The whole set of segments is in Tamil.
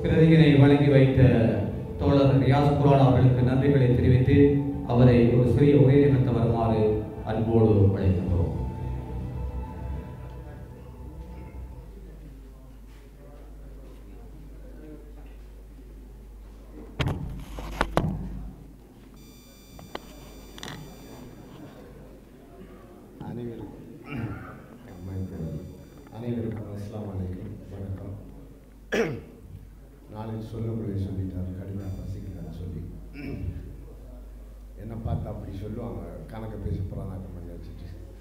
பிரதியினை வழங்கி வைத்த தோழர் ரியாஸ் குரான் அவர்களுக்கு நன்றிகளை தெரிவித்து அவரை ஒரு சிறிய உரை நிகழ்த்த வருமாறு அன்போடு அழைக்கின்றோம் அனைவருக்கும் அனைவருக்கும் அஸ்ஸலாமு அலைக்கும் வணக்கம் நாளில் சொல்லக்கூடிய சொல்லிட்டார் கடுமையாக பசிக்கிறான்னு சொல்லி என்னை பார்த்து அப்படி சொல்லுவாங்க கணக்கு பேச புறநாட்டம் பண்ணி வச்சுட்டு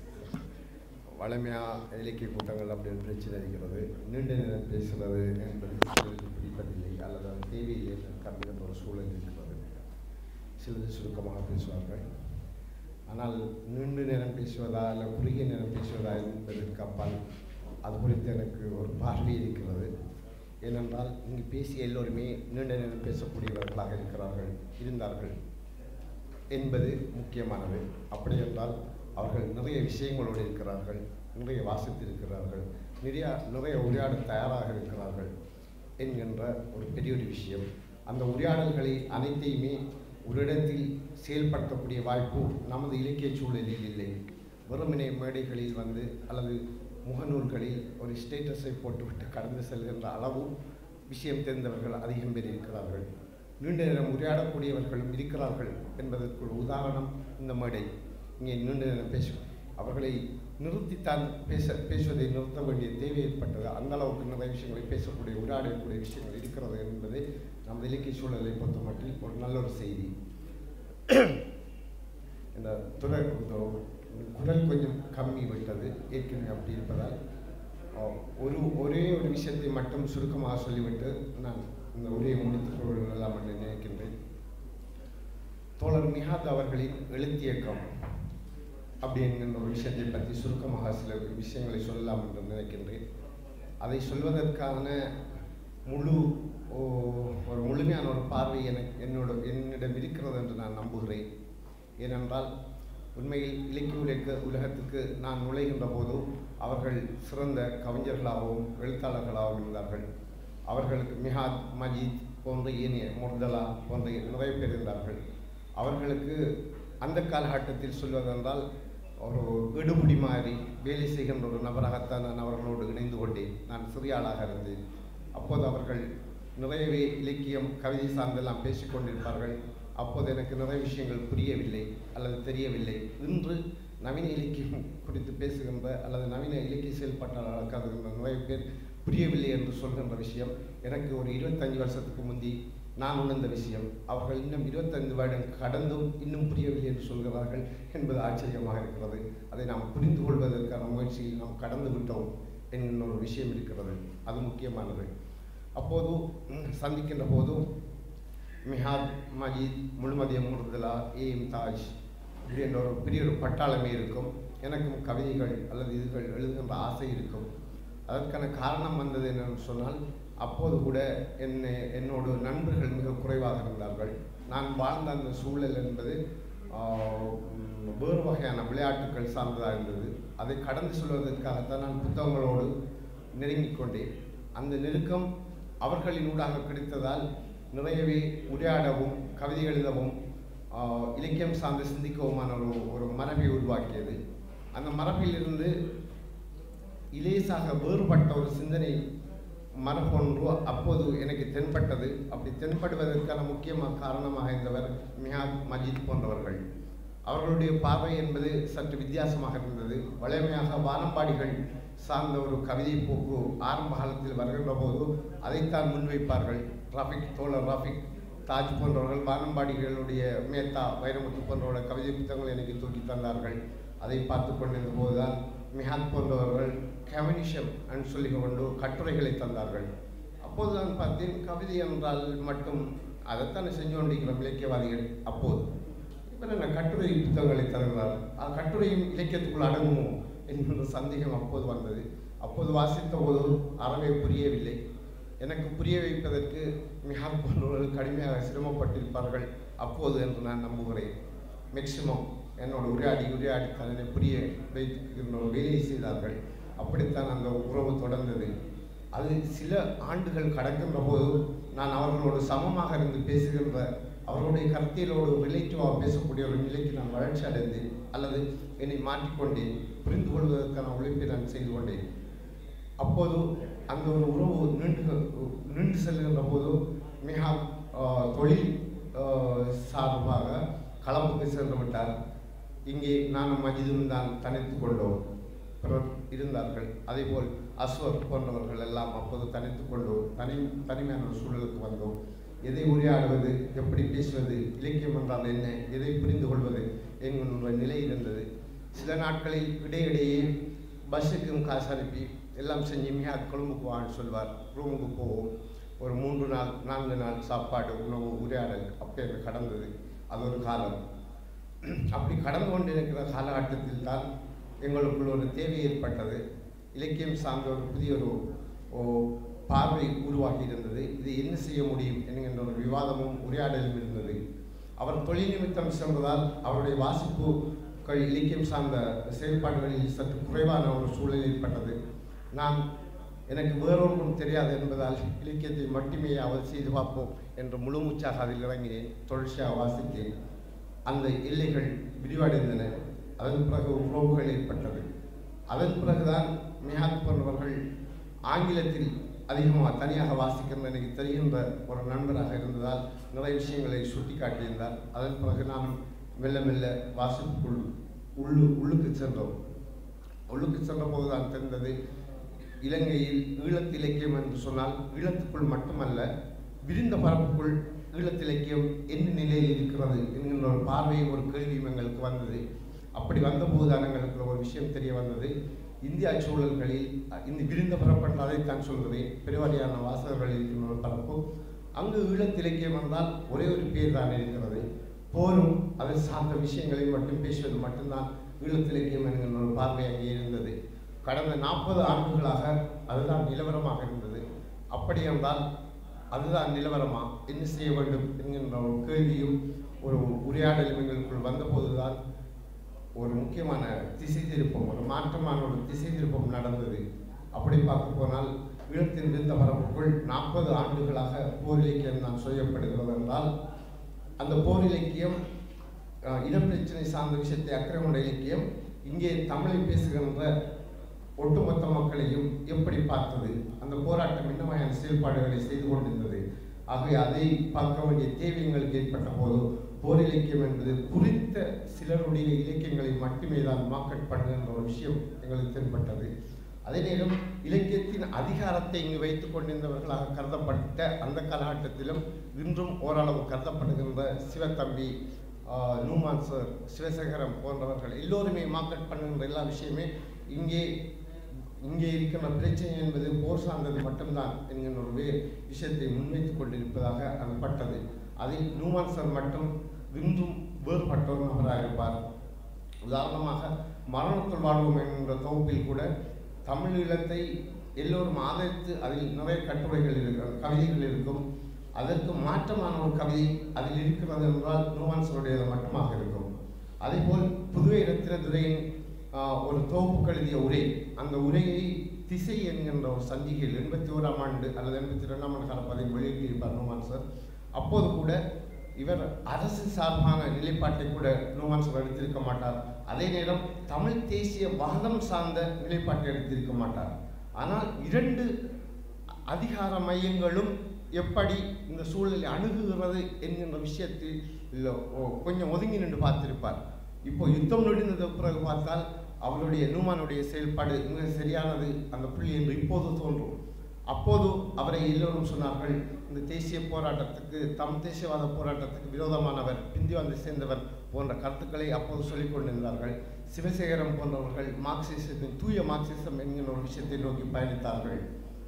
வளமையாக இலக்கிய கூட்டங்கள் அப்படி ஒரு பிரச்சனை இருக்கிறது நீண்ட நேரம் பேசுகிறது என்பது சிலருக்கு பிடிப்பதில்லை அல்லது அது தேவையில்லை கருதுகின்ற ஒரு சூழல் இருக்கிறது சிலது சுருக்கமாக பேசுவார்கள் ஆனால் நீண்ட நேரம் பேசுவதா இல்லை குறுகிய நேரம் பேசுவதா என்பதற்கு அப்பால் அது குறித்து எனக்கு ஒரு பார்வை இருக்கிறது ஏனென்றால் இங்கு பேசிய எல்லோருமே நீண்ட நேரம் பேசக்கூடியவர்களாக இருக்கிறார்கள் இருந்தார்கள் என்பது முக்கியமானது அப்படி என்றால் அவர்கள் நிறைய விஷயங்களோடு இருக்கிறார்கள் நிறைய வாசித்திருக்கிறார்கள் நிறைய நிறைய உரையாட தயாராக இருக்கிறார்கள் என்கின்ற ஒரு பெரிய ஒரு விஷயம் அந்த உரையாடல்களை அனைத்தையுமே ஒரு இடத்தில் செயல்படுத்தக்கூடிய வாய்ப்பு நமது இலக்கிய சூழலில் இல்லை வெறுமனே மேடைகளில் வந்து அல்லது முகநூல்களில் ஒரு ஸ்டேட்டஸை போட்டுவிட்டு கடந்து செல்கின்ற அளவு விஷயம் தெரிந்தவர்கள் அதிகம் பேர் இருக்கிறார்கள் நீண்ட நேரம் உரையாடக்கூடியவர்களும் இருக்கிறார்கள் என்பதற்கு ஒரு உதாரணம் இந்த மேடை இங்கே நீண்ட நேரம் பேசும் அவர்களை நிறுத்தித்தான் பேச பேசுவதை நிறுத்த வேண்டிய தேவை ஏற்பட்டது அந்த அளவுக்கு நிறைய விஷயங்களை பேசக்கூடிய உரையாடக்கூடிய விஷயங்கள் இருக்கிறது என்பது நமது இலக்கிய சூழலை பொறுத்த மட்டில் ஒரு நல்ல ஒரு செய்தி இந்த துறை குரல் கொஞ்சம் கம்மி விட்டது ஏற்கனவே அப்படி இருப்பதால் அஹ், ஒரு ஒரே ஒரு விஷயத்தை மட்டும் சுருக்கமாக சொல்லிவிட்டு நான் இந்த உரையை முடித்துக் கொள்ளலாம் என்று நினைக்கின்றேன் தோழர் நிஹாத் அவர்களின் எழுத்தியக்கம் அப்படி என்கின்ற ஒரு விஷயத்தை பற்றி சுருக்கமாக சில விஷயங்களை சொல்லலாம் என்று நினைக்கின்றேன் அதை சொல்வதற்கான முழு ஓ- ஒரு முழுமையான ஒரு பார்வை எனக்கு என்னோட என்னிடம் இருக்கிறது என்று நான் நம்புகிறேன் ஏனென்றால் உண்மையில் இலக்கிய உலக உலகத்துக்கு நான் நுழைகின்ற போது அவர்கள் சிறந்த கவிஞர்களாகவும் எழுத்தாளர்களாகவும் இருந்தார்கள் அவர்களுக்கு மிஹாத் மஜீத் போன்ற ஏனைய முர்தலா போன்ற நிறைய பேர் இருந்தார்கள் அவர்களுக்கு அந்த காலகட்டத்தில் சொல்வதென்றால் ஒரு எடுபுடி மாதிரி வேலை செய்கின்ற ஒரு நபராகத்தான் நான் அவர்களோடு இணைந்து கொண்டேன் நான் சிறிய ஆளாக இருந்தேன் அப்போது அவர்கள் நிறையவே இலக்கியம் கவிதை சார்ந்தெல்லாம் பேசிக் கொண்டிருப்பார்கள் அப்போது எனக்கு நிறைய விஷயங்கள் புரியவில்லை அல்லது தெரியவில்லை இன்று நவீன இலக்கியம் குறித்து பேசுகின்ற அல்லது நவீன இலக்கிய செயல்பாட்டாளர்கள் கருதுகின்ற நிறைய பேர் புரியவில்லை என்று சொல்கின்ற விஷயம் எனக்கு ஒரு இருபத்தஞ்சு வருஷத்துக்கு முந்தி நான் உணர்ந்த விஷயம் அவர்கள் இன்னும் இருபத்தைந்து வருடம் கடந்தும் இன்னும் புரியவில்லை என்று சொல்கிறார்கள் என்பது ஆச்சரியமாக இருக்கிறது அதை நாம் புரிந்து கொள்வதற்கான முயற்சியில் நாம் கடந்து விட்டோம் என்கின்ற ஒரு விஷயம் இருக்கிறது அது முக்கியமானது அப்போது ம், சந்திக்கின்ற போது மிஹாத் மஜீத் முழுமதிய முர்தலா ஏ எம் தாஜ் இப்படி என்ற ஒரு பெரிய ஒரு பட்டாளமே இருக்கும் எனக்கும் கவிதைகள் அல்லது இதுகள் எழுதுகின்ற ஆசை இருக்கும் அதற்கான காரணம் வந்தது என்னன்னு சொன்னால் அப்போது கூட என்னை என்னோட நண்பர்கள் மிக குறைவாக இருந்தார்கள் நான் வாழ்ந்த அந்த சூழல் என்பது ஆஹ், உம், வேறு வகையான விளையாட்டுகள் சார்ந்ததாக இருந்தது அதை கடந்து செல்வதற்காகத்தான் நான் புத்தகங்களோடு நெருங்கிக் கொண்டேன் அந்த நெருக்கம் அவர்களினூடாக கிடைத்ததால் நிறையவே உரையாடவும் கவிதை எழுதவும் ஆஹ், இலக்கியம் சார்ந்து சிந்திக்கவுமான ஒரு ஒரு மரபை உருவாக்கியது அந்த மரபிலிருந்து இலேசாக வேறுபட்ட ஒரு சிந்தனை மரபொன்று அப்போது எனக்கு தென்பட்டது அப்படி தென்படுவதற்கான முக்கியமாக காரணமாக இருந்தவர் மியாத் மஜீத் போன்றவர்கள் அவர்களுடைய பார்வை என்பது சற்று வித்தியாசமாக இருந்தது வலிமையாக வானம்பாடிகள் சார்ந்த ஒரு கவிதை போக்கு ஆரம்ப காலத்தில் வருகின்ற போது அதைத்தான் முன்வைப்பார்கள் ரஃபிக் தோழர் ரஃபிக் தாஜ் போன்றவர்கள் வானம்பாடிகளுடைய மேத்தா வைரமுத்து போன்றவர்கள கவிதை புத்தகங்கள் எனக்கு தூக்கி தந்தார்கள் அதை பார்த்து கொண்டிருந்த போதுதான் மிஹாத் போன்றவர்கள் கம்யூனிஷம் என்று சொல்லி கொண்டு கட்டுரைகளை தந்தார்கள் அப்போதுதான் பார்த்தேன் கவிதை என்றால் மட்டும் அதைத்தானே செஞ்சு கொண்டிருக்கிறோம் இலக்கியவாதிகள் அப்போது இப்போ என்ன கட்டுரை புத்தகங்களை தருகிறார் அது கட்டுரையும் இலக்கியத்துக்குள் அடங்குமோ என்கின்ற சந்தேகம் அப்போது வந்தது அப்போது வாசித்த போது அறவே புரியவில்லை எனக்கு புரிய வைப்பதற்கு மிக போன்றவர்கள் கடுமையாக சிரமப்பட்டிருப்பார்கள் அப்போது என்று நான் நம்புகிறேன் மேக்சிமம் என்னோட உரையாடி உரையாடி தன்னை புரிய வைக்கின்ற ஒரு வேலையை செய்தார்கள் அப்படித்தான் அந்த உறவு தொடர்ந்தது அது சில ஆண்டுகள் கடக்கின்ற போது நான் அவர்களோடு சமமாக இருந்து பேசுகின்ற அவர்களுடைய கருத்தியலோடு ரிலேட்டிவாக பேசக்கூடிய ஒரு நிலைக்கு நான் வளர்ச்சி அடைந்தேன் அல்லது என்னை மாற்றிக்கொண்டேன் புரிந்து கொள்வதற்கான உழைப்பை நான் செய்து கொண்டேன் அப்போது அந்த ஒரு உறவு நீண்டு நீண்டு செல்கின்ற போது மிக ஆஹ், தொழில் ஆஹ், சார்பாக களம்புக்கு சென்று விட்டார் இங்கே நானும் மஜிதும் தான் தனித்து கொண்டோம் பிறர் இருந்தார்கள் அதேபோல் அஸ்வர் போன்றவர்கள் எல்லாம் அப்போது தனித்து கொண்டோம் தனி தனிமையான ஒரு சூழலுக்கு வந்தோம் எதை உரையாடுவது எப்படி பேசுவது இலக்கியம் என்றால் என்ன எதை புரிந்து கொள்வது என்கின்ற நிலை இருந்தது சில நாட்களில் இடையிடையே பஸ்ஸுக்கும் காசு அனுப்பி எல்லாம் செஞ்சு மிக கொழும்புக்கு வான்னு சொல்வார் ரூமுக்கு போவோம் ஒரு மூன்று நாள் நான்கு நாள் சாப்பாடு உணவு உரையாடல் அப்போ கடந்தது அது ஒரு காலம் அப்படி கடந்து கொண்டிருக்கிற காலகட்டத்தில் தான் எங்களுக்குள் ஒரு தேவை ஏற்பட்டது இலக்கியம் சார்ந்த ஒரு புதிய ஒரு ஓ, பார்வை உருவாகி இருந்தது இது என்ன செய்ய முடியும் என்கின்ற ஒரு விவாதமும் உரையாடலும் இருந்தது அவர் தொழில் நிமித்தம் சென்றதால் அவருடைய வாசிப்புகள் இலக்கியம் சார்ந்த செயல்பாடுகளில் சற்று குறைவான ஒரு சூழல் ஏற்பட்டது நான் எனக்கு வேறொன்றும் தெரியாது என்பதால் இலக்கியத்தை மட்டுமே அவர் செய்து பார்ப்போம் என்று முழுமூச்சாக அதில் இறங்கினேன் தொடர்ச்சியாக வாசித்தேன் அந்த எல்லைகள் விரிவடைந்தன அதன் பிறகு உறவுகள் ஏற்பட்டது அதன் பிறகுதான் மிகாத் போன்றவர்கள் ஆங்கிலத்தில் அதிகமாக தனியாக வாசிக்கின்ற எனக்கு தெரிகின்ற ஒரு நண்பராக இருந்ததால் நிறைய விஷயங்களை சுட்டி காட்டியிருந்தார் அதன் பிறகு நாம் மெல்ல மெல்ல வாசிப்புக்குள் உள்ளு உள்ளுக்கு சென்றோம் உள்ளுக்கு சென்ற போது தான் தெரிந்தது இலங்கையில் ஈழத்து இலக்கியம் என்று சொன்னால் ஈழத்துக்குள் மட்டுமல்ல விரிந்த பரப்புக்குள் ஈழத்து இலக்கியம் என்ன நிலையில் இருக்கிறது என்கின்ற ஒரு பார்வையும் ஒரு கேள்வியும் எங்களுக்கு வந்தது அப்படி வந்தபோது தான் எங்களுக்கு ஒரு விஷயம் தெரிய வந்தது இந்தியா சூழல்களில் அஹ், இந்த விரிந்த பரப்பு என்று அதைத்தான் சொல்கிறேன் பெருவாரியான வாசகர்கள் இருக்கின்ற ஒரு பரப்பு அங்கு ஈழத்து இலக்கியம் என்றால் ஒரே ஒரு பேர் தான் இருக்கிறது போரும் அதை சார்ந்த விஷயங்களை மட்டும் பேசுவது மட்டும்தான் ஈழத்து இலக்கியம் என்கின்ற ஒரு பார்வை அங்கே இருந்தது கடந்த நாற்பது ஆண்டுகளாக அதுதான் நிலவரமாக இருந்தது அப்படி என்றால் அதுதான் நிலவரமா என்ன செய்ய வேண்டும் என்கின்ற ஒரு கேள்வியும் ஒரு உரையாடலும் எங்களுக்குள் வந்தபோதுதான் ஒரு முக்கியமான திசை திருப்பம் ஒரு மாற்றமான ஒரு திசை திருப்பம் நடந்தது அப்படி பார்க்க போனால் ஈழத்தின் விருந்த பரப்புக்குள் நாற்பது ஆண்டுகளாக போர் இலக்கியம் தான் சொல்லப்படுகிறது என்றால் அந்த போர் இலக்கியம் அஹ், இனப்பிரச்சனை சார்ந்த விஷயத்தை அக்கறை கொண்ட இலக்கியம் இங்கே தமிழை பேசுகின்ற ஒட்டுமொத்த மக்களையும் எப்படி பார்த்தது அந்த போராட்டம் என்ன வகையான செயல்பாடுகளை செய்து கொண்டிருந்தது ஆகவே அதை பார்க்க வேண்டிய தேவை எங்களுக்கு ஏற்பட்ட போது போர் இலக்கியம் என்பது குறித்த சிலருடைய இலக்கியங்களை மட்டுமே தான் மார்க்கெட் பண்ணுகின்ற ஒரு விஷயம் எங்களுக்கு தென்பட்டது அதே நேரம் இலக்கியத்தின் அதிகாரத்தை இங்கு வைத்துக் கொண்டிருந்தவர்களாக கருதப்பட்ட அந்த காலகட்டத்திலும் இன்றும் ஓரளவு கருதப்படுகின்ற சிவத்தம்பி ஆஹ், நூமான் சார் சிவசேகரம் போன்றவர்கள் எல்லோருமே மார்க்கெட் பண்ணுகின்ற எல்லா விஷயமே இங்கே இங்கே இருக்கின்ற பிரச்சனை என்பது போர் சார்ந்தது மட்டும்தான் என்கின்ற ஒரு வே- விஷயத்தை முன்வைத்துக் கொண்டிருப்பதாக அது பட்டது அதில் நூமான் சார் மட்டும் இன்றும் வேறுபட்ட ஒரு நபராக இருப்பார் உதாரணமாக மரணத்துள் வாழ்வோம் என்கின்ற தொகுப்பில் கூட தமிழ் ஈழத்தை எல்லோரும் ஆதரித்து அதில் நிறைய கட்டுரைகள் இருக்கும் கவிதைகள் இருக்கும் அதற்கு மாற்றமான ஒரு கவிதை அதில் இருக்கிறது என்றால் நூவான்ஸருடையது மட்டுமாக இருக்கும் அதேபோல் புதுவை ரத்தினதுரையின் ஆஹ், ஒரு தொகுப்பு எழுதிய உரை அந்த உரையை திசை என்கின்ற ஒரு சஞ்சிகையில் எண்பத்தி ஓராம் ஆண்டு அல்லது எண்பத்தி ரெண்டாம் ஆண்டு காலப்பதில் வெளியிட்டிருப்பார் நூமான் சார் அப்போது கூட இவர் அரசு சார்பான நிலைப்பாட்டை கூட நூமான் சார் எடுத்திருக்க மாட்டார் அதே நேரம் தமிழ் தேசிய வாதம் சார்ந்த நிலைப்பாட்டை எடுத்திருக்க மாட்டார் ஆனால் இரண்டு அதிகார மையங்களும் எப்படி இந்த சூழலை அணுகுகிறது என்கின்ற விஷயத்தில் இல்ல, ஓ, கொஞ்சம் ஒதுங்கி நின்று பார்த்திருப்பார் இப்போ யுத்தம் நொடிந்தது பிறகு பார்த்தால் அவருடைய நூமானுடைய செயல்பாடு மிக சரியானது அந்த புள்ளி என்று இப்போது தோன்றும் அப்போது அவரை எல்லோரும் சொன்னார்கள் இந்த தேசிய போராட்டத்துக்கு தம் தேசியவாத போராட்டத்துக்கு விரோதமானவர் பிந்தி வந்து சேர்ந்தவர் போன்ற கருத்துக்களை அப்போது சொல்லிக் கொண்டிருந்தார்கள் சிவசேகரம் போன்றவர்கள் மார்க்சிசத்தின் தூய மார்க்சிசம் என்கிற ஒரு விஷயத்தை நோக்கி பயணித்தார்கள்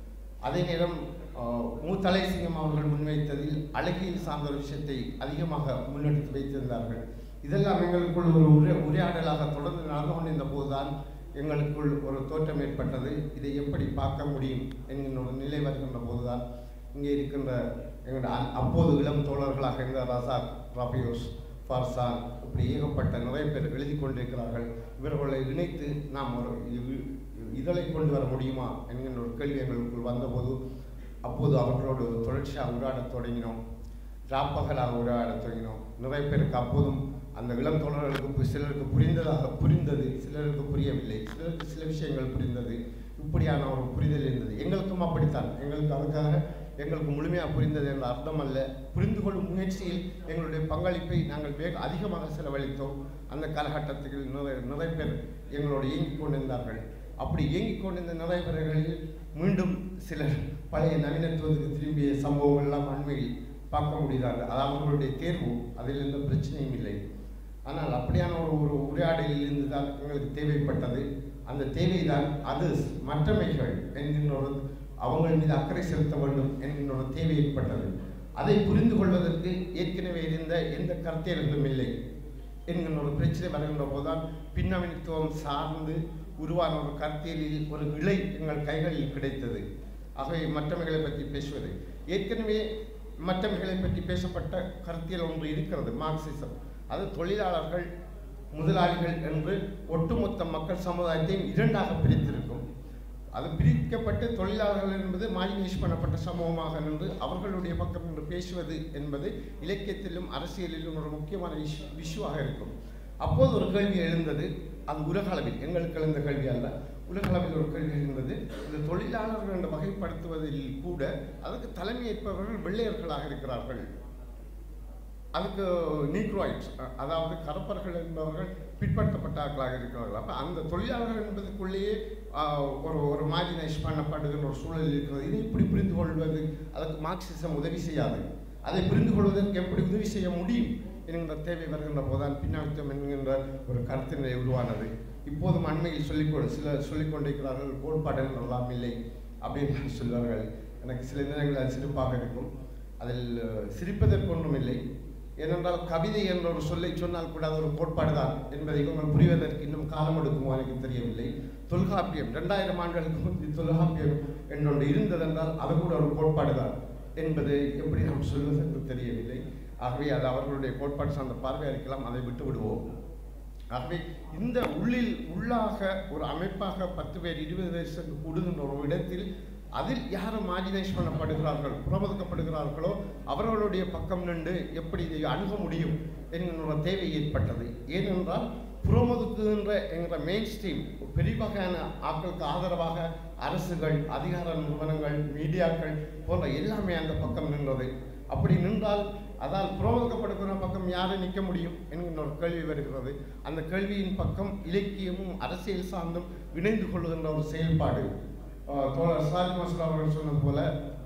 அதே நேரம் ஆஹ், மு தலைசிங்கம் அவர்கள் முன்வைத்ததில் அழகியல் சார்ந்த ஒரு விஷயத்தை அதிகமாக முன்னெடுத்து வைத்திருந்தார்கள் இதெல்லாம் எங்களுக்குள் ஒரு உரை உரையாடலாக தொடர்ந்து நடந்து கொண்டிருந்த போதுதான் எங்களுக்குள் ஒரு தோற்றம் ஏற்பட்டது இதை எப்படி பார்க்க முடியும் என்கின்ற ஒரு நிலை வருகின்ற போதுதான் இங்கே இருக்கின்ற எங்களுடைய அ- அப்போது இளம் தோழர்களாக இருந்த ரசாக் ராபியோஸ் ஃபார்சான் இப்படி ஏகப்பட்ட நிறைய பேர் எழுதி கொண்டிருக்கிறார்கள் இவர்களை இணைத்து நாம் ஒரு இது- இதழை கொண்டு வர முடியுமா என்கின்ற ஒரு கேள்வி எங்களுக்குள் வந்தபோது அப்போது அவர்களோடு தொடர்ச்சியாக உரையாடத் தொடங்கினோம் ராப்பகலாக உரையாடத் தொடங்கினோம் நிறைய பேருக்கு அப்போதும் அந்த இளம் தோழர்களுக்கு பு- சிலருக்கு புரிந்ததாக புரிந்தது சிலருக்கு புரியவில்லை சிலருக்கு சில விஷயங்கள் புரிந்தது இப்படியான ஒரு புரிதல் இருந்தது எங்களுக்கும் அப்படித்தான் எங்களுக்கு அதுக்காக எங்களுக்கு முழுமையாக புரிந்தது என்ற அர்த்தம் அல்ல புரிந்து கொள்ளும் முயற்சியில் எங்களுடைய பங்களிப்பை நாங்கள் வேக அதிகமாக செலவழித்தோம் அந்த காலகட்டத்தில் நிறைய நிறைய பேர் எங்களோடு இயங்கிக் கொண்டிருந்தார்கள் அப்படி இயங்கிக் கொண்டிருந்த நிறைய பேர்களில் மீண்டும் சிலர் பழைய நவீனத்துவத்துக்கு திரும்பிய சம்பவங்கள் எல்லாம் அண்மையில் பார்க்க முடியாது அது அவர்களுடைய தேர்வு அதில் எந்த பிரச்சனையும் இல்லை ஆனால் அப்படியான ஒரு ஒரு உரையாடலில் இருந்து தான் எங்களுக்கு தேவைப்பட்டது அந்த தேவைதான் அது மற்றமைகள் என்கின்ற ஒரு அவங்கள் மீது அக்கறை செலுத்த வேண்டும் என்கின்ற ஒரு தேவை ஏற்பட்டது அதை புரிந்து கொள்வதற்கு ஏற்கனவே இருந்த எந்த கருத்தியல்களும் இல்லை என்கின்ற ஒரு பிரச்சனை வருகின்ற போதுதான் பின்னவனித்துவம் சார்ந்து உருவான ஒரு கருத்தியலில் ஒரு இழை எங்கள் கைகளில் கிடைத்தது ஆகவே மற்றவைகளை பற்றி பேசுவது ஏற்கனவே மற்றவைகளை பற்றி பேசப்பட்ட கருத்தியல் ஒன்று இருக்கிறது மார்க்சிசம் அது தொழிலாளர்கள் முதலாளிகள் என்று ஒட்டுமொத்த மக்கள் சமுதாயத்தையும் இரண்டாக பிரித்திருக்கும் அது பிரிக்கப்பட்டு தொழிலாளர்கள் என்பது மார்ஜினைஸ் பண்ணப்பட்ட சமூகமாக நின்று அவர்களுடைய பக்கம் நின்று பேசுவது என்பது இலக்கியத்திலும் அரசியலிலும் ஒரு முக்கியமான விஷ் விஷுவாக இருக்கும் அப்போது ஒரு கேள்வி எழுந்தது அது உலக அளவில் எங்களுக்கு எழுந்த கேள்வி அல்ல உலக அளவில் ஒரு கேள்வி எழுந்தது இந்த தொழிலாளர்கள் என்று வகைப்படுத்துவதில் கூட அதுக்கு தலைமையேற்பவர்கள் வெள்ளையர்களாக இருக்கிறார்கள் அதுக்கு நீக்ரோயிட்ஸ் அதாவது கருப்பர்கள் என்பவர்கள் பிற்படுத்தப்பட்ட ஆட்களாக இருக்கிறார்கள் அப்போ அந்த தொழிலாளர்கள் என்பதற்குள்ளேயே ஆஹ், ஒரு ஒரு மார்ஜினைஸ் பண்ணப்படுகின்ற ஒரு சூழல் இருக்கிறது இதை இப்படி புரிந்து கொள்வது அதற்கு மார்க்சிசம் உதவி செய்யாது அதை புரிந்து கொள்வதற்கு எப்படி உதவி செய்ய முடியும் என்கின்ற தேவை வருகின்ற போதுதான் பின்னாட்டம் என்கின்ற ஒரு கருத்தினை உருவானது இப்போதும் அண்மையில் சொல்லிக்கொண்டு சிலர் சொல்லிக் கொண்டிருக்கிறார்கள் கோட்பாடுகள் எல்லாம் இல்லை அப்படின்னு சொல்வார்கள் எனக்கு சில நேரங்களில் அது சிரிப்பாக இருக்கும் அதில் சிரிப்பதற்கு ஒன்றும் இல்லை ஏனென்றால் கவிதை என்ற ஒரு சொல்லை சொன்னால் கூட அது ஒரு கோட்பாடு தான் என்பதை உங்கள் புரிவதற்கு இன்னும் காலம் எடுக்குமோ எனக்கு தெரியவில்லை தொல்காப்பியம் ரெண்டாயிரம் ஆண்டுகளுக்கு முந்தி தொல்காப்பியம் என்றொன்று இருந்ததென்றால் அது கூட ஒரு கோட்பாடு தான் என்பது எப்படி நாம் சொல்வது என்று தெரியவில்லை ஆகவே அது அவர்களுடைய கோட்பாடு சார்ந்த பார்வையாக இருக்கலாம் அதை விட்டு விடுவோம் ஆகவே இந்த உள்ளில் உள்ளாக ஒரு அமைப்பாக பத்து பேர் இருபது பேர் சென்று கூடுகின்ற ஒரு இடத்தில் அதில் யார் மார்ஜினைஸ் பண்ணப்படுகிறார்கள் புறமதுக்கப்படுகிறார்களோ அவர்களுடைய பக்கம் நின்று எப்படி இதை அணுக முடியும் என்கின்ற ஒரு தேவை ஏற்பட்டது ஏனென்றால் புறமதுக்குகின்ற என்கிற மெயின் ஸ்ட்ரீம் பெரிய வகையான ஆட்களுக்கு ஆதரவாக அரசுகள் அதிகார நிறுவனங்கள் மீடியாக்கள் போன்ற எல்லாமே அந்த பக்கம் நின்றது அப்படி நின்றால் அதால் புறமதுக்கப்படுகிற பக்கம் யாரை நிற்க முடியும் என்கின்ற ஒரு கேள்வி வருகிறது அந்த கேள்வியின் பக்கம் இலக்கியமும் அரசியல் சார்ந்தும் இணைந்து கொள்ளுகின்ற ஒரு செயல்பாடு ஆஹ் தோழர் சாதி மசூல் அவர்கள் சொன்னது போல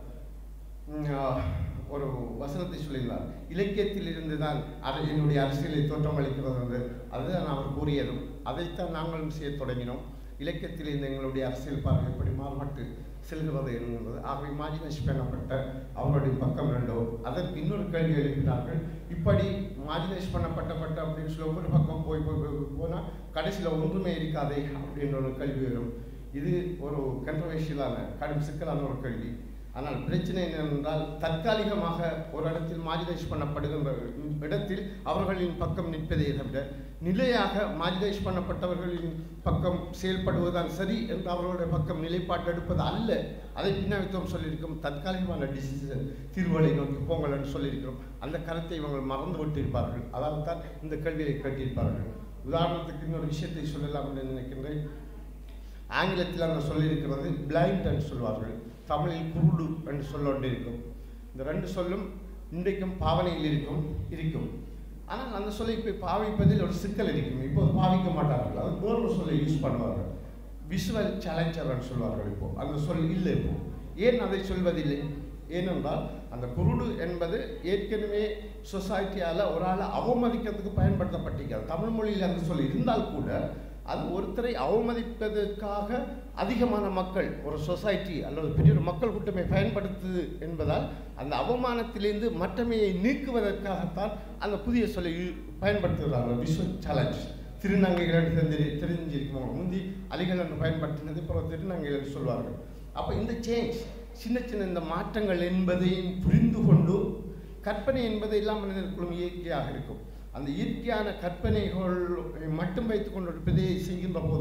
உம், ஆஹ், ஒரு வசனத்தை சொல்லியிருந்தார் இலக்கியத்தில் இருந்து தான் அது என்னுடைய அரசியலை தோற்றமளிக்கிறது என்று அதுதான் அவர் கூறியதும் அதைத்தான் நாங்களும் செய்ய தொடங்கினோம் இலக்கியத்தில் இருந்து எங்களுடைய அரசியல் பார்வை எப்படி மாறுபட்டு செல்கிறது என்கிறது ஆகவே மார்ஜினைஸ் பண்ணப்பட்ட அவருடைய பக்கம் ரெண்டோ அதற்கு இன்னொரு கேள்வி எழுப்பினார்கள் இப்படி மார்ஜினைஸ் பண்ணப்பட்டப்பட்ட அப்படின்னு சொல்லி ஒவ்வொரு பக்கம் போய் போய் போய் போனால் கடைசியில் ஒன்றுமே இருக்காதே அப்படின்ற ஒரு கேள்வி வரும் இது ஒரு கன்ட்ரவர்ஷியலான கடும் சிக்கலான ஒரு கேள்வி ஆனால் பிரச்சனை என்னவென்றால் தற்காலிகமாக ஒரு இடத்தில் மார்ஜினைஸ் பண்ணப்படுகின்ற இடத்தில் அவர்களின் பக்கம் நிற்பதை தவிர நிலையாக மார்ஜினைஸ் பண்ணப்பட்டவர்களின் பக்கம் செயல்படுவதுதான் சரி என்று அவர்களுடைய பக்கம் நிலைப்பாட்டு எடுப்பது அல்ல அதை பின்னாவித்துவம் சொல்லியிருக்கோம் தற்காலிகமான டிசிஷன் தீர்வுகளை நோக்கி போங்கள் என்று சொல்லியிருக்கிறோம் அந்த கருத்தை இவங்க மறந்து விட்டிருப்பார்கள் அதாவது தான் இந்த கேள்வியை கேட்டிருப்பார்கள் உதாரணத்துக்கு இன்னொரு விஷயத்தை சொல்லலாம் என்று நினைக்கின்றேன் ஆங்கிலத்தில் அந்த சொல்லியிருக்கிறது பிளைண்ட் என்று சொல்வார்கள் தமிழில் குருடு என்று சொல்ல இருக்கும் இந்த ரெண்டு சொல்லும் இன்றைக்கும் பாவனையில் இருக்கும் இருக்கும் ஆனால் அந்த சொல்லை இப்போ பாவிப்பதில் ஒரு சிக்கல் இருக்கும் இப்போது பாவிக்க மாட்டார்கள் அது வேறொரு சொல்லை யூஸ் பண்ணுவார்கள் விஷுவல் சேலஞ்சர் சொல்வார்கள் இப்போ அந்த சொல் இல்லை இப்போ ஏன் அதை சொல்வதில்லை ஏனென்றால் அந்த குருடு என்பது ஏற்கனவே சொசைட்டியால் ஒரு ஆளை அவமதிக்கிறதுக்கு பயன்படுத்தப்பட்டிருக்கிறது தமிழ் மொழியில் அந்த சொல் இருந்தால் கூட அது ஒருத்தரை அவமதிப்பதற்காக அதிகமான மக்கள் ஒரு சொசைட்டி அல்லது பெரிய ஒரு மக்கள் கூட்டமை பயன்படுத்துது என்பதால் அந்த அவமானத்திலிருந்து மற்றமையை நீக்குவதற்காகத்தான் அந்த புதிய சொல்லை யூ- பயன்படுத்துகிறார்கள் விஷுவல் சேலஞ்ச் திருநங்கைகள் தெரிஞ்சு தெரிஞ்சிருக்கும் முந்தி அலிகள் என்று பயன்படுத்தினது பிறகு திருநங்கைகள் என்று சொல்வார்கள் அப்போ இந்த சேஞ்ச் சின்ன சின்ன இந்த மாற்றங்கள் என்பதையும் புரிந்து கொண்டு கற்பனை என்பது எல்லாம் மனிதர்களும் இயற்கையாக இருக்கும் அந்த இயற்கையான கற்பனைகள் மட்டும் வைத்துக் கொண்டு இருப்பதை செய்கின்ற போது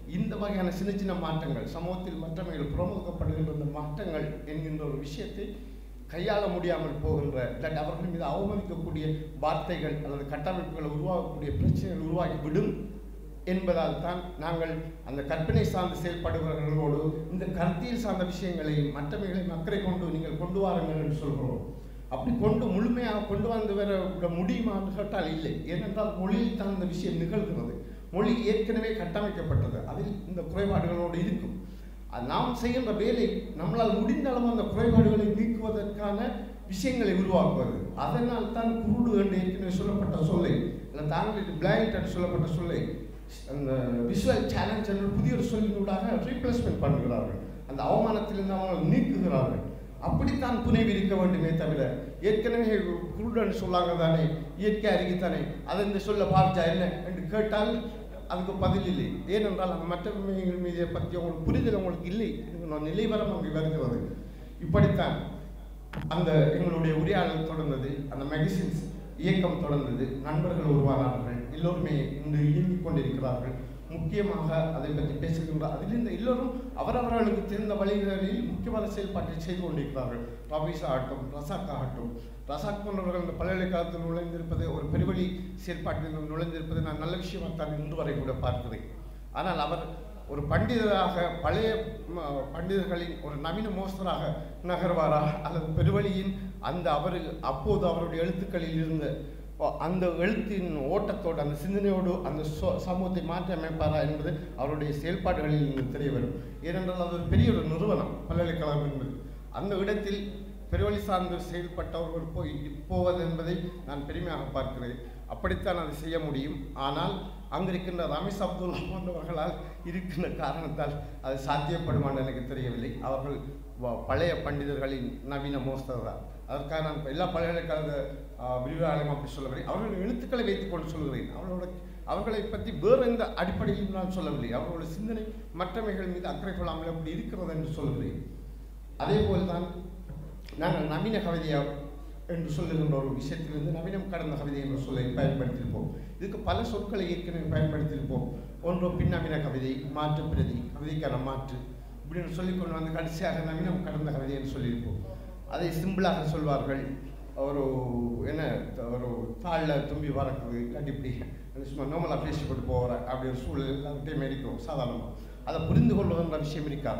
இந்த வகையான சின்ன சின்ன மாற்றங்கள் சமூகத்தில் மற்றவைகள் புறமுதுக்கப்படுகின்ற இந்த மாற்றங்கள் என்கின்ற ஒரு விஷயத்தை கையாள முடியாமல் போகின்ற இல்லாட்டி அவர்கள் மீது அவமதிக்கக்கூடிய வார்த்தைகள் அல்லது கட்டமைப்புகளை உருவாகக்கூடிய பிரச்சனைகள் உருவாகி விடும் என்பதால் தான் நாங்கள் அந்த கற்பனை சார்ந்து செயல்படுபவர்களோடு இந்த கருத்தியல் சார்ந்த விஷயங்களை மற்றவைகளையும் அக்கறை கொண்டு நீங்கள் கொண்டு வாருங்கள் என்று சொல்கிறோம் அப்படி கொண்டு முழுமையாக கொண்டு வந்து வர விட முடியுமா என்று கேட்டால் இல்லை ஏனென்றால் மொழியில் தான் இந்த விஷயம் நிகழ்கிறது மொழி ஏற்கனவே கட்டமைக்கப்பட்டது அதில் இந்த குறைபாடுகளோடு இருக்கும் அது நாம் செய்கின்ற வேலை நம்மளால் முடிந்த அளவு அந்த குறைபாடுகளை நீக்குவதற்கான விஷயங்களை உருவாக்குவது அதனால் தான் குருடு என்று ஏற்கனவே சொல்லப்பட்ட சொல்லை இல்லை தாங்கள் பிளைண்ட் என்று சொல்லப்பட்ட சொல்லை அந்த விஷுவல் சேலஞ்ச் என்ற புதிய ஒரு சொல்லினூடாக ரீப்ளேஸ்மெண்ட் பண்ணுகிறார்கள் அந்த அவமானத்திலிருந்து அவங்களை நீக்குகிறார்கள் அப்படித்தான் புனைவு இருக்க வேண்டுமே தவிர ஏற்கனவே குருடன் சொல்லாங்க தானே இயற்கை அறிக்கைத்தானே அதை இந்த சொல்ல பார்த்தா என்ன என்று கேட்டால் அதுக்கு பதில் இல்லை ஏனென்றால் அந்த மற்றவர்கள் மீதை பற்றி உங்களுக்கு புரிதல் உங்களுக்கு இல்லை என்கிற நிலைவரம் அங்கே வருகிறது இப்படித்தான் அந்த எங்களுடைய உரையாடல் தொடர்ந்தது அந்த மெகசின்ஸ் இயக்கம் தொடர்ந்தது நண்பர்கள் உருவானார்கள் எல்லோருமே இன்று இயங்கிக் கொண்டிருக்கிறார்கள் முக்கியமாக அதை பற்றி பேசுகின்ற அதிலிருந்து எல்லோரும் அவரவர்களுக்கு தெரிந்த வழிகளில் முக்கியமான செயல்பாட்டை செய்து கொண்டிருக்கிறார்கள் ரபீஸ் ஆகட்டும் ரசாக் ஆகட்டும் ரசாக் போன்றவர்கள் இந்த பல்கலைக்கழகத்தில் நுழைந்திருப்பது ஒரு பெருவழி செயல்பாட்டில் நுழைந்திருப்பது நான் நல்ல விஷயமாகத்தான் இன்று வரை கூட பார்க்கிறேன் ஆனால் அவர் ஒரு பண்டிதராக பழைய ம, பண்டிதர்களின் ஒரு நவீன மோஸ்தராக நகர்வாரா அல்லது பெருவழியின் அந்த அவர் அப்போது அவருடைய எழுத்துக்களில் இருந்த ஓ, அந்த எழுத்தின் ஓட்டத்தோடு அந்த சிந்தனையோடு அந்த சொ- சமூகத்தை மாற்றி அமைப்பாரா என்பது அவருடைய செயல்பாடுகளில் இருந்து தெரிய வரும் ஏனென்றால் அது ஒரு பெரிய ஒரு நிறுவனம் பல்கலைக்கழகம் என்பது அந்த இடத்தில் பெருவழி சார்ந்து செயல்பட்டவர்கள் போய் போவது என்பதை நான் பெருமையாக பார்க்கிறேன் அப்படித்தான் அதை செய்ய முடியும் ஆனால் அங்கு இருக்கின்ற ரமேஷ் அப்துல்லா போன்றவர்களால் இருக்கின்ற காரணத்தால் அது சாத்தியப்படுமான்னு எனக்கு தெரியவில்லை அவர்கள் வ- பழைய பண்டிதர்களின் நவீன மோஸ்தர் அதற்காக நான் இப்ப எல்லா பல்கலைக்கழக ஆஹ், விரிவாளரும் அப்படி சொல்லவில்லை அவர்கள் எழுத்துக்களை வைத்துக் கொண்டு சொல்கிறேன் அவர்களோட அவர்களை பற்றி வேறு எந்த அடிப்படையிலும் நான் சொல்லவில்லை அவர்களுடைய சிந்தனை மற்றவைகள் மீது அக்கறை கொள்ளாமல் அப்படி இருக்கிறது என்று சொல்கிறேன் அதே போல்தான் நாங்கள் நவீன கவிதையா என்று சொல்லுகின்ற ஒரு விஷயத்திலிருந்து நவீனம் கடந்த கவிதை என்ற சொல்லை பயன்படுத்தியிருப்போம் இதுக்கு பல சொற்களை ஏற்கனவே பயன்படுத்தியிருப்போம் ஒன்று பின்னவீன கவிதை மாற்று பிரதி கவிதைக்கான மாற்று இப்படின்னு சொல்லி கொண்டு வந்து கடைசியாக நவீனம் கடந்த கவிதை என்று சொல்லியிருப்போம் அதை சிம்பிளாக சொல்வார்கள் ஒரு என்ன ஒரு தாளில் தும்பி வரக்குது இல்லாட்டி இப்படி சும்மா நோமலாக பேசிப்பட்டு போகிற அப்படி ஒரு சூழல் எல்லார்கிட்டையும் இருக்கிறோம் சாதாரணமாக அதை புரிந்து கொள்வதுன்ற விஷயம் இருக்காது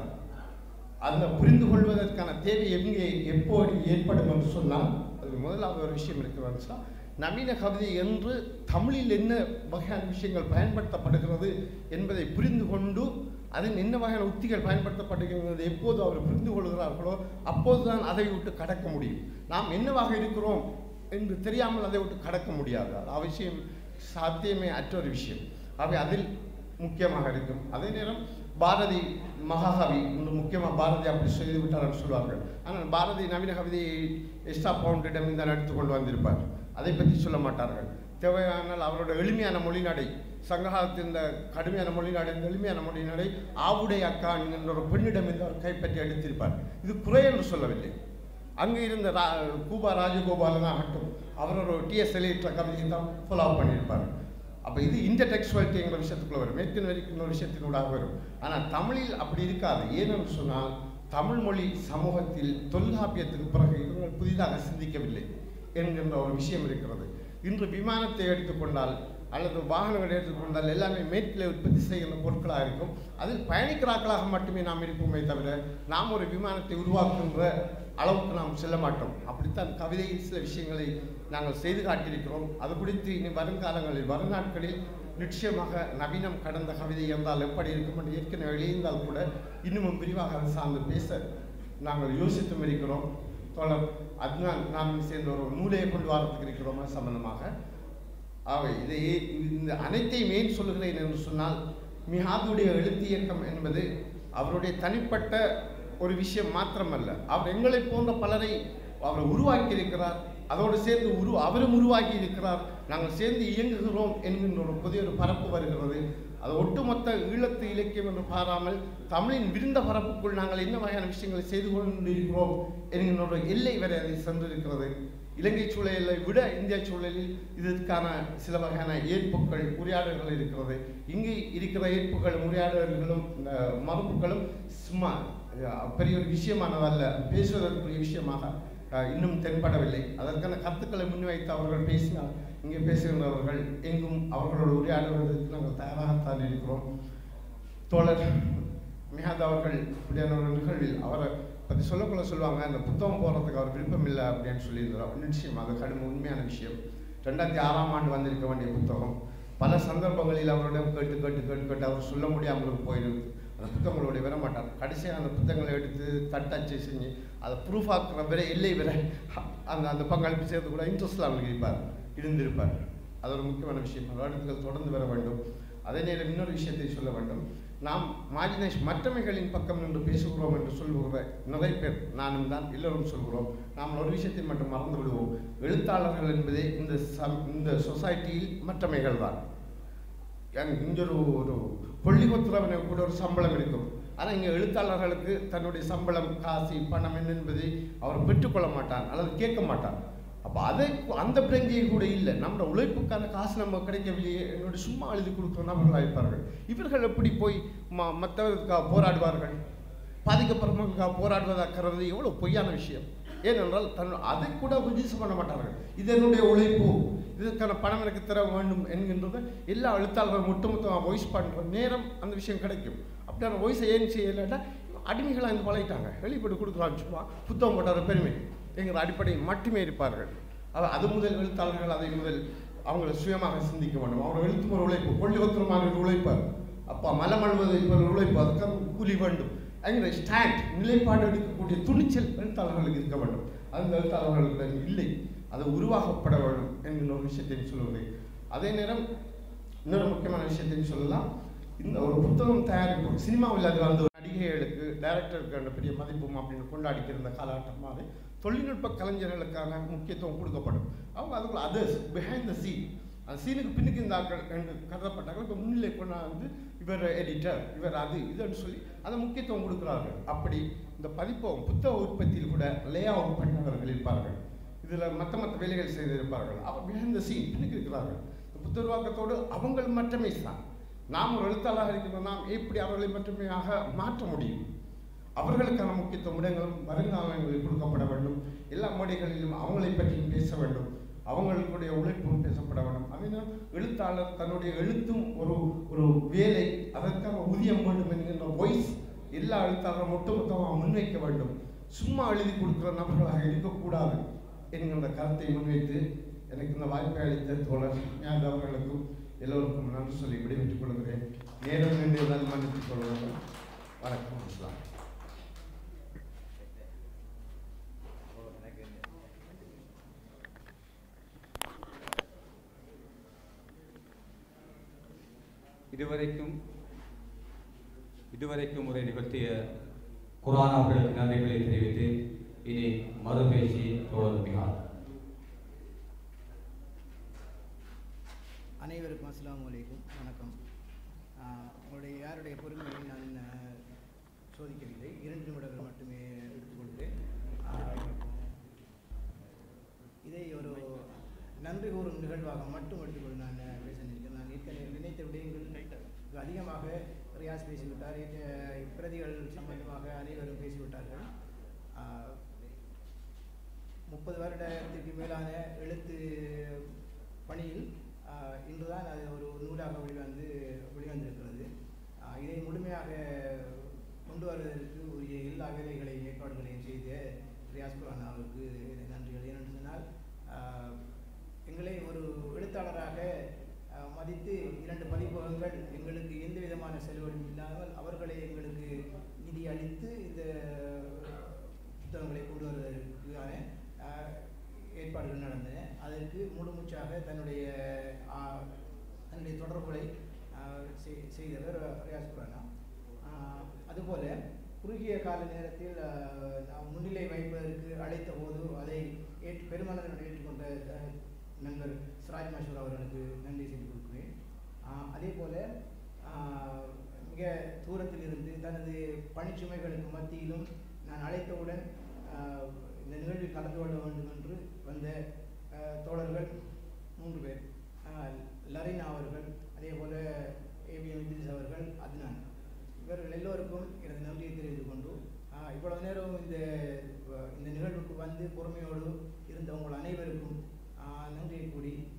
அந்த புரிந்து கொள்வதற்கான தேவை எங்கே எப்போது ஏற்படும் என்று சொன்னால் அது முதலாவது ஒரு விஷயம் இருக்கிறது சொன்னால் நவீன கவிதை என்று தமிழில் என்ன வகையான விஷயங்கள் பயன்படுத்தப்படுகிறது என்பதை புரிந்து கொண்டு அதில் என்ன வகையான உத்திகள் பயன்படுத்தப்படுகிறது எப்போது அவர் புரிந்து கொள்கிறார்களோ அப்போதுதான் அதை விட்டு கடக்க முடியும் நாம் என்னவாக இருக்கிறோம் என்று தெரியாமல் அதை விட்டு கடக்க முடியாது அது அவசியம் சாத்தியமே அற்ற ஒரு விஷயம் அவை அதில் முக்கியமாக இருக்கும் அதே நேரம் பாரதி மகாகவி இன்று முக்கியமாக பாரதி அப்படி செய்து விட்டார்னு சொல்வார்கள் ஆனால் பாரதி நவீன கவிதையை எஸ்டா பவுண்டிடம் தான் எடுத்துக்கொண்டு வந்திருப்பார் அதை பற்றி சொல்ல மாட்டார்கள் தேவையானால் அவரோட எளிமையான மொழிநடை சங்ககாலத்தில் இந்த கடுமையான மொழிநடை இந்த எளிமையான மொழிநடை ஆவுடை அக்கா என்கின்ற ஒரு பெண்ணிடம் இருந்து அவர் கைப்பற்றி எடுத்திருப்பார் இது குறை என்று சொல்லவில்லை அங்கே இருந்த ரா கூபா ராஜகோபாலன் ஆகட்டும் அவர் ஒரு டிஎஸ் எலியற்ற கவிதையை தான் ஃபாலோ பண்ணியிருப்பார் அப்போ இது இந்த டெக்ஸ்டுவாலிட்டிங்கிற விஷயத்துக்குள்ள வரும் மேற்கின் வரைக்கும் ஒரு விஷயத்தினூடாக வரும் ஆனால் தமிழில் அப்படி இருக்காது ஏனென்று சொன்னால் தமிழ் மொழி சமூகத்தில் தொல்காப்பியத்துக்கு பிறகு இவர்கள் புதிதாக சிந்திக்கவில்லை என்கின்ற ஒரு விஷயம் இருக்கிறது இன்று விமானத்தை எடுத்துக்கொண்டால் அல்லது வாகனங்களை எடுத்துக்கொண்டால் எல்லாமே மேற்கில் உற்பத்தி செய்கிற பொருட்களாக இருக்கும் அதில் பயணிக்கிறார்களாக மட்டுமே நாம் இருப்போமே தவிர நாம் ஒரு விமானத்தை உருவாக்குகின்ற அளவுக்கு நாம் செல்ல மாட்டோம் அப்படித்தான் கவிதையில் சில விஷயங்களை நாங்கள் செய்து காட்டியிருக்கிறோம் அது குறித்து இனி வருங்காலங்களில் வருநாட்களில் நிச்சயமாக நவீனம் கடந்த கவிதை என்றால் எப்படி இருக்கும் என்று ஏற்கனவே எழுந்தால் கூட இன்னமும் விரிவாக அது சார்ந்து பேச நாங்கள் யோசித்தும் இருக்கிறோம் தோழர் அத்னான் நாம் சேர்ந்த ஒரு நூலையை கொண்டு வரத்துக்கு இருக்கிறோமா சம்பந்தமாக ஆகவே இதை ஏ- இந்த அனைத்தையும் ஏன் சொல்லுகிறேன் என்று சொன்னால் மிஹாதுடைய எழுத்து இயக்கம் என்பது அவருடைய தனிப்பட்ட ஒரு விஷயம் மாத்திரமல்ல அவர் எங்களை போன்ற பலரை அவர் உருவாக்கி இருக்கிறார் அதோடு சேர்ந்து உரு அவரும் உருவாக்கி இருக்கிறார் நாங்கள் சேர்ந்து இயங்குகிறோம் என்கின்ற ஒரு புதிய ஒரு பரப்பு வருகிறது அது ஒட்டுமொத்த ஈழத்து இலக்கியம் என்று பாராமல் தமிழின் விருந்த பரப்புக்குள் நாங்கள் என்ன வகையான விஷயங்களை செய்து கொண்டிருக்கிறோம் என்கின்ற ஒரு எல்லை வரை அதை சென்றிருக்கிறது இலங்கை சூழலை விட இந்திய சூழலில் இதற்கான சில வகையான ஏற்புகள் உரையாடல்கள் இருக்கிறது இங்கே இருக்கிற ஏற்புகள் உரையாடல்களும் இந்த மறுப்புகளும் சும்மா அஹ், பெரிய ஒரு விஷயமானதல்ல பேசுவதற்குரிய விஷயமாக அஹ், இன்னும் தென்படவில்லை அதற்கான கருத்துக்களை முன்வைத்து அவர்கள் பேசினால் இங்கே பேசுகின்றவர்கள் எங்கும் அவர்களோடு உரையாடுவதற்கு நாங்கள் தயாராகத்தான் இருக்கிறோம் தோழர் மிகாத் அவர்கள் இப்படியான ஒரு நிகழ்வில் அவரை பற்றி சொல்லக்குள்ள சொல்லுவாங்க அந்த புத்தகம் போடுறதுக்கு அவர் விருப்பம் இல்லை அப்படின்னு சொல்லியிருந்தார் நிச்சயம் அது கடும் உண்மையான விஷயம் ரெண்டாயிரத்தி ஆறாம் ஆண்டு வந்திருக்க வேண்டிய புத்தகம் பல சந்தர்ப்பங்களில் அவரிடம் கேட்டு கேட்டு கேட்டு கேட்டு அவர் சொல்ல முடியாமல் போயிடுது அந்த புத்தகங்களோட வர மாட்டார் கடைசியாக அந்த புத்தகங்களை எடுத்து தட்டச்சு செஞ்சு அதை ப்ரூஃப் ஆக்குற வரை இல்லை வரை அந்த அந்த பங்களிப்பு சேர்த்து கூட இன்ட்ரெஸ்டில் அவங்களுக்கு இருப்பார் இருந்திருப்பார் அது ஒரு முக்கியமான விஷயம் வருடத்துகள் தொடர்ந்து வர வேண்டும் அதே நேரம் இன்னொரு விஷயத்தை சொல்ல வேண்டும் நாம் மாஜினேஷ் மற்றமைகளின் பக்கம் நின்று பேசுகிறோம் என்று சொல்லுகிற நிறைய பேர் நானும் தான் எல்லோரும் சொல்கிறோம் நாம் ஒரு விஷயத்தை மட்டும் மறந்து விடுவோம் எழுத்தாளர்கள் என்பதே இந்த சம் இந்த சொசைட்டியில் மற்றமைகள் தான் இங்கே ஒரு ஒரு கொல்லிகொத்துறவனுக்கு கூட ஒரு சம்பளம் இருக்கும் ஆனால் இங்கே எழுத்தாளர்களுக்கு தன்னுடைய சம்பளம் காசு பணம் என்ன என்பதை அவர் பெற்றுக்கொள்ள மாட்டான் அல்லது கேட்க மாட்டான் அப்போ அதை அந்த பிரஞ்சையை கூட இல்லை நம்ம உழைப்புக்கான காசு நம்ம கிடைக்கவில்லையே என்னோட சும்மா எழுதி கொடுக்குற நபர்கள் அழைப்பார்கள் இவர்கள் எப்படி போய் ம மற்றவர்களுக்காக போராடுவார்கள் பாதிக்கப்படுறவங்களுக்காக போராடுவதாக்கிறது எவ்வளோ பொய்யான விஷயம் ஏனென்றால் தன் அதை கூட ரிஜிஸ்டர் பண்ண மாட்டார்கள் இது என்னுடைய உழைப்பு இதற்கான பணம் எனக்கு தர வேண்டும் என்கின்றத எல்லா எழுத்தாளர்களும் ஒட்டுமொத்தமாக வாய்ஸ் பண்ணுற நேரம் அந்த விஷயம் கிடைக்கும் அப்படியான வாய்ஸை ஏன் செய்யலைன்னா அடிமைகளாக இருந்து பழகிட்டாங்க வெளிப்பட்டு கொடுக்குறான்னு சும்மா புத்தகம் போட்டார பெருமை என்கிற அடிப்படையில் மட்டுமே இருப்பார்கள் அது அது முதல் எழுத்தாளர்கள் அதை முதல் அவங்களை சுயமாக சிந்திக்க வேண்டும் அவங்க எழுத்தும் ஒரு உழைப்பு கொள்ளி ஒத்துறமான ஒரு உழைப்பார் அப்பா மலம் அழுவது இப்போ ஒரு உழைப்பு அதுக்காக கூலி வேண்டும் என்கிற ஸ்டாண்ட் நிலைப்பாடு எடுக்கக்கூடிய துணிச்சல் எழுத்தாளர்களுக்கு இருக்க வேண்டும் அந்த எழுத்தாளர்களுக்கு இல்லை அது உருவாக்கப்பட வேண்டும் என்கிற ஒரு விஷயத்தையும் சொல்லுகிறேன் அதே நேரம் இன்னொரு முக்கியமான விஷயத்தையும் சொல்லலாம் இந்த ஒரு புத்தகம் தயாரிப்பு சினிமாவில் அது வந்து நடிகைகளுக்கு டைரக்டருக்கு அந்த பெரிய மதிப்பும் அப்படின்னு கொண்டாடிக்கிற காலகட்டம் மாதிரி தொழில்நுட்ப கலைஞர்களுக்கான முக்கியத்துவம் கொடுக்கப்படும் அவங்க அதுக்குள்ள அதர்ஸ் பிஹைண்ட் த சீன் அந்த சீனுக்கு பின்னுக்கு இந்த ஆட்கள் என்று கருதப்பட்டார்கள் இப்போ முன்னிலை கொண்டாந்து இவர் எடிட்டர் இவர் அது இதுன்னு சொல்லி அந்த முக்கியத்துவம் கொடுக்கிறார்கள் அப்படி இந்த பதிப்பகம் புத்தக உற்பத்தியில் கூட லே அவுட் பண்ணவர்கள் இருப்பார்கள் இதில் மற்ற மற்ற வேலைகள் செய்திருப்பார்கள் அவர் பிஹைண்ட் த சீன் பின்னுக்கு இருக்கிறார்கள் இந்த புத்த உருவாக்கத்தோடு அவங்கள் மட்டுமே தான் நாம் ஒரு எழுத்தாளராக இருக்கிற நாம் எப்படி அவர்களை மட்டுமையாக மாற்ற முடியும் அவர்களுக்கான முக்கியத்துவம் இடங்களும் வருங்காலங்களில் கொடுக்கப்பட வேண்டும் எல்லா மொழிகளிலும் அவங்களை பற்றியும் பேச வேண்டும் அவங்களுடைய உழைப்பும் பேசப்பட வேண்டும் அதனால் எழுத்தாளர் தன்னுடைய எழுத்தும் ஒரு ஒரு வேலை அதற்கான ஊதியம் வேண்டும் என்கின்ற வாய்ஸ் எல்லா எழுத்தாளரும் ஒட்டுமொத்தமாக முன்வைக்க வேண்டும் சும்மா எழுதி கொடுக்கிற நபர்களாக இருக்கக்கூடாது என்கின்ற கருத்தை முன்வைத்து எனக்கு இந்த வாய்ப்பை அளித்த தோழர் ஞாபகம் அவர்களுக்கும் எல்லோருக்கும் நன்றி சொல்லி விடைபெற்றுக் கொள்கிறேன் நேரம் நின்று இருந்தால் மன்னித்துக் கொள்கிறேன் வணக்கம் அஸ்லாம் இதுவரைக்கும் இதுவரைக்கும் உரை நிகழ்த்திய குரான் அவர்களுக்கு நன்றிகளை தெரிவித்து இனி மறுபேச்சு தோழர் மிகார் அனைவருக்கும் அஸ்ஸலாமு அலைக்கும் வணக்கம் ஆஹ் உங்களுடைய யாருடைய பொறுமையை நான் ஆஹ், சோதிக்கவில்லை இரண்டு நிமிடங்கள் மட்டுமே எடுத்துக்கொள்கிறேன் ஆஹ், இதை ஒரு நன்றி கூறும் நிகழ்வாக மட்டும் எடுத்துக்கொண்டு நான் பேச நினைக்கிறேன் நான் ஏற்கனவே நினைத்த விடயங்கள் வெகு அதிகமாக ரியாஸ் பேசிவிட்டார் ஏற்க- பிரதிகள் சம்பந்தமாக அனைவரும் பேசிவிட்டார்கள் ஆஹ், முப்பது வருடத்திற்கு மேலான எழுத்து பணியில் ஆஹ், இன்றுதான் அது ஒரு நூலாக வெளிவந்து வெளிவந்திருக்கிறது ஆஹ், இதை முழுமையாக கொண்டு வருவதற்கு உரிய எல்லா வேலைகளையும் ஏற்பாடுகளையும் செய்த ரியாஸ் குரான் அவருக்கு நன்றிகள் ஏனென்று சொன்னால் ஆஹ், எங்களை ஒரு எழுத்தாளராக ஆஹ், மதித்து இரண்டு பதிப்பகங்கள் எங்களுக்கு எந்த விதமான செலவும் இல்லாமல் அவர்களே எங்களுக்கு நிதி அளித்து இந்த புத்தகங்களை கொண்டு வருவதற்கான ஆஹ், ஏற்பாடுகள் நடந்தன அதற்கு முழுமூச்சாக தன்னுடைய ஆஹ், தன்னுடைய தொடர்புகளை ஆஹ், செய்- செய்தவர் ரியாஸ் குரானா ஆஹ், அதுபோல குறுகிய கால நேரத்தில் ஆஹ், நாம் முன்னிலை வைப்பதற்கு அழைத்த போது அதை ஏற்று பெருமனதனுடன் ஏற்றுக்கொண்ட ஆஹ், நண்பர் சிராஜ் மஷூர் அவர்களுக்கு நன்றி செய்து கொடுக்கிறேன் ஆஹ், அதே போல ஆஹ், மிக தூரத்தில் இருந்து தனது பணிச்சுமைகளுக்கு மத்தியிலும் நான் அழைத்தவுடன் ஆஹ், இந்த நிகழ்வில் நிகழ்வில் கலந்து கொள்ள வேண்டும் என்று வந்த அஹ், தோழர்கள் மூன்று பேர் அஹ், லரினா அவர்கள் அதே போல ஏபிஎம் இத்ரிஸ் அவர்கள் அத்னான் இவர்கள் எல்லோருக்கும் எனது நன்றியை தெரிவித்துக் கொண்டு அஹ், இவ்வளவு நேரம் இந்த அஹ், இந்த நிகழ்வுக்கு வந்து பொறுமையோடு இருந்த உங்கள் அனைவருக்கும் அஹ், நன்றியை கூறி